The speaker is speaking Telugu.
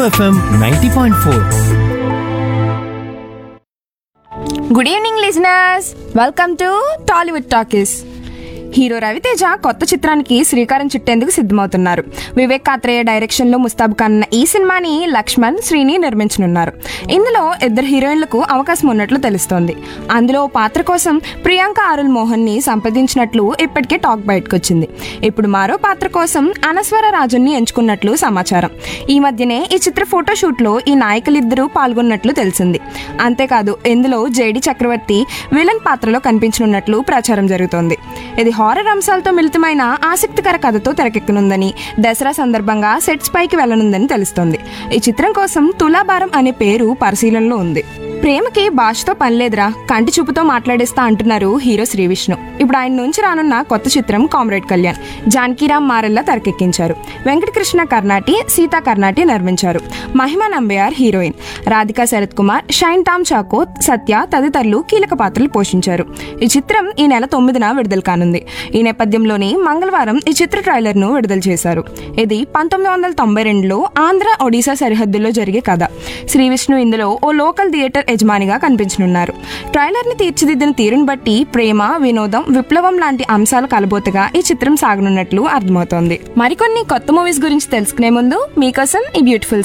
FM ninety point four good evening listeners welcome to Tollywood talkies hero Raviteja కొత్త చిత్రానికి శ్రీకారం చుట్టేందుకు సిద్ధమవుతున్నారు వివేక్ కాత్రేయ డైరెక్షన్ లో ముస్తాబ్ ఖాన్ ఈ సినిమాని లక్ష్మణ్ శ్రీని నిర్మించనున్నారు ఇందులో ఇద్దరు హీరోయిన్లకు అవకాశం ఉన్నట్లు తెలుస్తోంది అందులో ఓ పాత్ర కోసం ప్రియాంక ఆరుల్ మోహన్ ని సంప్రదించినట్లు ఇప్పటికే టాక్ బయటకు వచ్చింది ఇప్పుడు మరో పాత్ర కోసం అనస్వర రాజుని ఎంచుకున్నట్లు సమాచారం ఈ మధ్యనే ఈ చిత్ర ఫోటోషూట్ లో ఈ నాయకులిద్దరూ పాల్గొన్నట్లు తెలిసింది అంతేకాదు ఇందులో జేడి చక్రవర్తి విలన్ పాత్రలో కనిపించనున్నట్లు ప్రచారం జరుగుతోంది ఇది హారర్ అంశాలతో మిళితమైన ఆసక్తికర కథతో తెరకెక్కనుందని దసరా సందర్భంగా సెట్స్ పైకి వెళ్లనుందని తెలుస్తోంది ఈ చిత్రం కోసం తులాభారం అనే పేరు పరిశీలనలో ఉంది ప్రేమకి భాషతో పనిలేదురా కంటి చూపుతో మాట్లాడేస్తా అంటున్నారు హీరో శ్రీ విష్ణు ఇప్పుడు ఆయన నుంచి రానున్న కొత్త చిత్రం కామ్రేడ్ కళ్యాణ్ జానకీరామ్ మారెల్లా తెరకెక్కించారు వెంకటకృష్ణ కర్ణాటి సీతా కర్ణాటి నిర్మించారు మహిమా నంబియార్ హీరోయిన్ రాధికా శరత్ కుమార్ షైన్ టామ్ చాకో సత్య తదితరులు కీలక పాత్రలు పోషించారు ఈ చిత్రం ఈ నెల తొమ్మిదిన విడుదల కానుంది ఈ నేపథ్యంలోనే మంగళవారం ఈ చిత్ర ట్రైలర్ ను విడుదల చేశారు ఇది పంతొమ్మిది వందల తొంభై రెండులో ఆంధ్ర ఒడిశా సరిహద్దుల్లో జరిగే కథ శ్రీ విష్ణు ఇందులో ఓ లోకల్ థియేటర్ యజమానిగా కనిపించనున్నారు ట్రైలర్ ని తీర్చిదిద్దిన తీరును బట్టి ప్రేమ వినోదం విప్లవం లాంటి అంశాలు కలబోతగా ఈ చిత్రం సాగనున్నట్లు అర్థమవుతోంది మరికొన్ని కొత్త మూవీస్ గురించి తెలుసుకునే ముందు మీకోసం ఈ బ్యూటిఫుల్